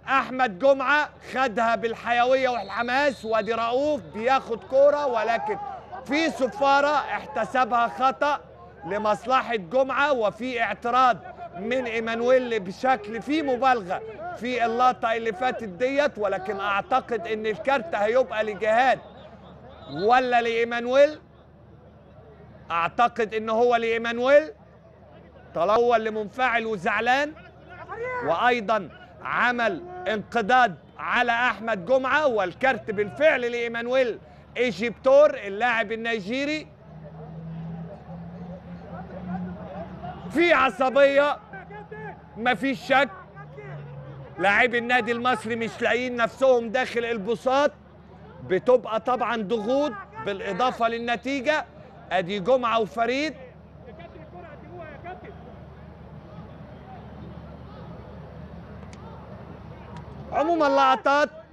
احمد جمعه خدها بالحيويه والحماس وادي رؤوف بياخد كوره ولكن في صفاره احتسبها خطا لمصلحه جمعه وفي اعتراض من ايمانويل بشكل فيه مبالغه في اللقطه اللي فاتت ديت ولكن اعتقد ان الكارت هيبقى لجهاد ولا لايمانويل اعتقد ان هو لايمانويل طالما هو اللي منفعل وزعلان وايضا عمل انقضاض على احمد جمعه والكارت بالفعل لايمانويل ايجيبتور اللاعب النيجيري في عصبيه مفيش شك لاعبي النادي المصري مش لاقيين نفسهم داخل البساط بتبقى طبعا ضغوط بالاضافه للنتيجه ادي جمعه وفريد عموما لقطات